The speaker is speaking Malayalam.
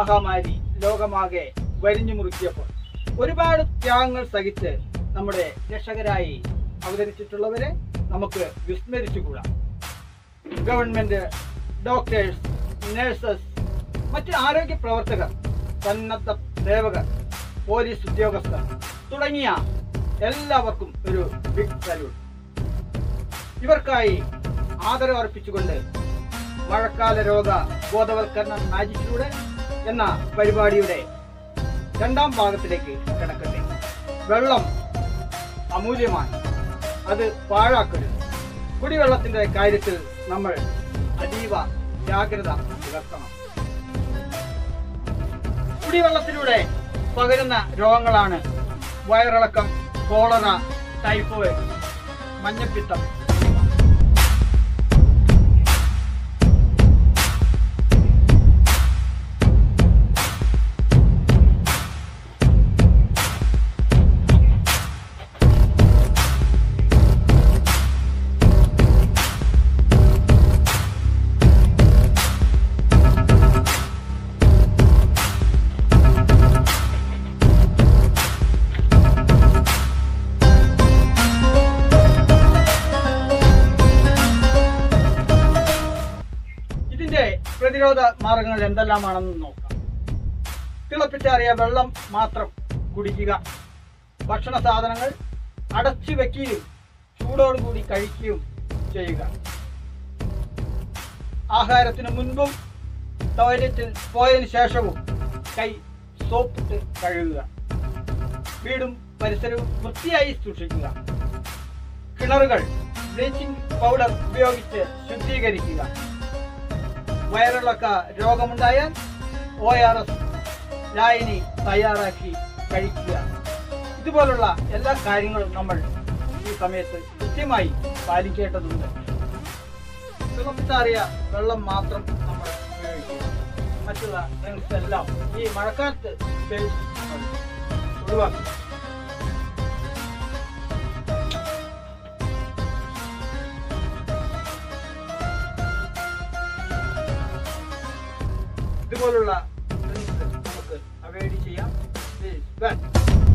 മഹാമാരി ലോകമാകെ വരിഞ്ഞു മുറുക്കിയപ്പോൾ ഒരുപാട് ത്യാഗങ്ങൾ സഹിച്ച് നമ്മുടെ രക്ഷകരായി അവതരിച്ചിട്ടുള്ളവരെ നമുക്ക് വിസ്മരിച്ചുകൂടാ ഗവൺമെന്റ് ഡോക്ടേഴ്സ് നഴ്സസ് മറ്റ് ആരോഗ്യ പ്രവർത്തകർ സന്നദ്ധ സേവകർ പോലീസ് ഉദ്യോഗസ്ഥർ തുടങ്ങിയ എല്ലാവർക്കും ഒരു ബിഗ് സല്യൂട്ട് ഇവർക്കായി ആദരവ് അർപ്പിച്ചുകൊണ്ട് മഴക്കാല രോഗ ബോധവൽക്കരണ മാജിക്കിലൂടെ എന്ന പരിപാടിയുടെ രണ്ടാം ഭാഗത്തിലേക്ക് കിടക്കട്ടെ വെള്ളം അമൂല്യമാണ് അത് പാഴാക്കരുത് കുടിവെള്ളത്തിന്റെ കാര്യത്തിൽ നമ്മൾ അതീവ ജാഗ്രത പുലർത്തണം കുടിവെള്ളത്തിലൂടെ പകരുന്ന രോഗങ്ങളാണ് വയറിളക്കം കോളറ ടൈഫോയിഡ് മഞ്ഞപ്പിത്തം ഇതിന്റെ പ്രതിരോധ മാർഗങ്ങൾ എന്തെല്ലാമാണെന്ന് നോക്കാം തിളപ്പിച്ചാറിയ വെള്ളം മാത്രം കുടിക്കുക ഭക്ഷണ സാധനങ്ങൾ അടച്ചു വെക്കുകയും ചൂടോടുകൂടി കഴിക്കുകയും ചെയ്യുക ആഹാരത്തിന് മുൻപും ടോയ്ലറ്റിൽ പോയതിനു ശേഷവും കൈ സോപ്പിട്ട് കഴുകുക വീടും പരിസരവും വൃത്തിയായി സൂക്ഷിക്കുക കിണറുകൾ ബ്ലീച്ചിങ് പൗഡർ ഉപയോഗിച്ച് ശുദ്ധീകരിക്കുക വയറിളക്ക രോഗമുണ്ടായാൽ ഒ ആർ എസ് ലായനി തയ്യാറാക്കി കഴിക്കുക ഇതുപോലുള്ള എല്ലാ കാര്യങ്ങളും നമ്മൾ ഈ സമയത്ത് കൃത്യമായി പാലിക്കേണ്ടതുണ്ട് തിളപ്പിച്ചാറിയ വെള്ളം മാത്രം നമ്മൾ ഉപയോഗിക്കുക മറ്റുള്ള ഡ്രിങ്ക്സ് എല്ലാം ഈ മഴക്കാലത്ത് പ്രത്യേകിച്ച് നമ്മൾ ഒഴിവാക്കുക ഇതുപോലുള്ള ഡ്രിങ്ക്സ് നമുക്ക് അവോയ്ഡ് ചെയ്യാം Please, back.